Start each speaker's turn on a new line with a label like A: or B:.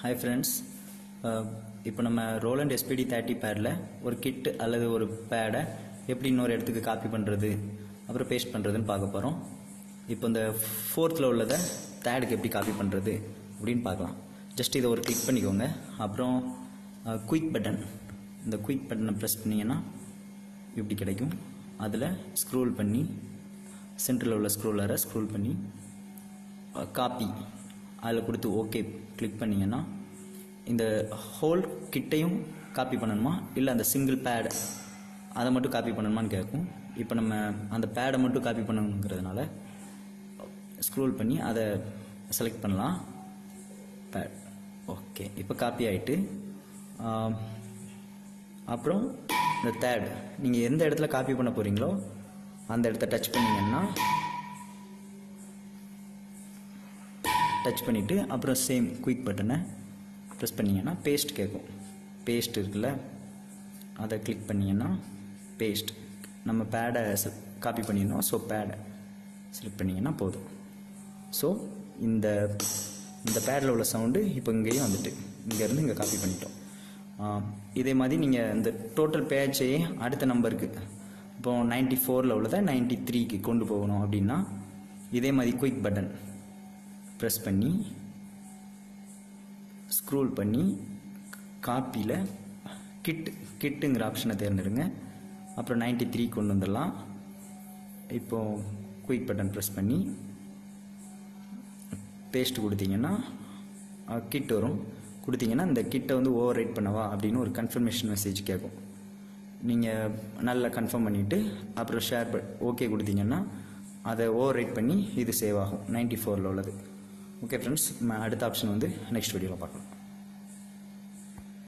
A: hi friends இப்போ நம்ம Roland SPD thirty பேடில் ஒரு கிட் அல்லது ஒரு பேடை எப்படி இன்னொரு இடத்துக்கு காப்பி பண்ணுறது அப்புறம் பேஸ்ட் பண்ணுறதுன்னு பார்க்க போகிறோம் இப்போ இந்த ஃபோர்த்தில் உள்ளதை தேர்டுக்கு எப்படி காப்பி பண்ணுறது அப்படின்னு பார்க்கலாம் ஜஸ்ட் இதை ஒரு கிளிக் பண்ணிக்கோங்க அப்புறம் குயிக் பட்டன் இந்த குயிக் பட்டனை ப்ரெஸ் பண்ணிங்கன்னா இப்படி கிடைக்கும் அதில் ஸ்க்ரோல் பண்ணி சென்டரில் உள்ள ஸ்க்ரோலரை ஸ்க்ரோல் பண்ணி காப்பி அதில் கொடுத்து ஓகே கிளிக் பண்ணிங்கன்னா இந்த ஹோல் கிட்டையும் காப்பி பண்ணணுமா இல்லை அந்த சிங்கிள் பேட் அதை மட்டும் காப்பி பண்ணணுமான்னு கேட்கும் இப்போ நம்ம அந்த பேடை மட்டும் காப்பி பண்ணணுங்கிறதுனால ஸ்க்ரோல் பண்ணி அதை செலக்ட் பண்ணலாம் பேட் ஓகே இப்போ காப்பி ஆகிட்டு அப்புறம் இந்த தேர்ட் நீங்கள் எந்த இடத்துல காப்பி பண்ண போகிறீங்களோ அந்த இடத்த டச் பண்ணிங்கன்னா டச் பண்ணிவிட்டு அப்புறம் சேம் குயிக் பட்டனை ப்ரெஸ் பண்ணிங்கன்னா பேஸ்ட் கேட்கும் பேஸ்ட் இருக்குல்ல அதை கிளிக் பண்ணிங்கன்னா பேஸ்ட் நம்ம பேடை காப்பி பண்ணிடணும் ஸோ பேடை செலக்ட் பண்ணிங்கன்னா போதும் ஸோ இந்த இந்த பேடில் உள்ள சவுண்டு இப்போ இங்கேயும் வந்துட்டு இங்கேருந்து இங்கே காப்பி பண்ணிட்டோம் இதே மாதிரி நீங்கள் இந்த டோட்டல் பேட்சையே அடுத்த நம்பருக்கு இப்போ நைன்டி ஃபோரில் உள்ளதை நைன்டி த்ரீக்கு கொண்டு போகணும் அப்படின்னா இதே மாதிரி குயிக் பட்டன் ப்ரெஸ் பண்ணி ஸ்க்ரோல் பண்ணி காப்பியில் கிட் கிட்டுங்கிற ஆப்ஷனை தேர்ந்தெடுங்க அப்புறம் நைன்டி த்ரீ கொண்டு வந்துடலாம் இப்போது குயிக் பட்டன் ப்ரெஸ் பண்ணி பேஸ்ட் கொடுத்தீங்கன்னா கிட் வரும் கொடுத்தீங்கன்னா இந்த கிட்டை வந்து ஓவர் ரைட் பண்ணவா அப்படின்னு ஒரு கன்ஃபர்மேஷன் மெசேஜ் கேட்கும் நீங்கள் நல்லா கன்ஃபார்ம் பண்ணிவிட்டு அப்புறம் ஷேர் ஓகே கொடுத்தீங்கன்னா அதை ஓவர் ரைட் பண்ணி இது சேவ் ஆகும் நைன்டி ஃபோரில் உள்ளது ஓகே ஃப்ரெண்ட்ஸ் அடுத்த ஆப்ஷன் வந்து நெக்ஸ்ட் வீடியோவில் பார்க்கலாம்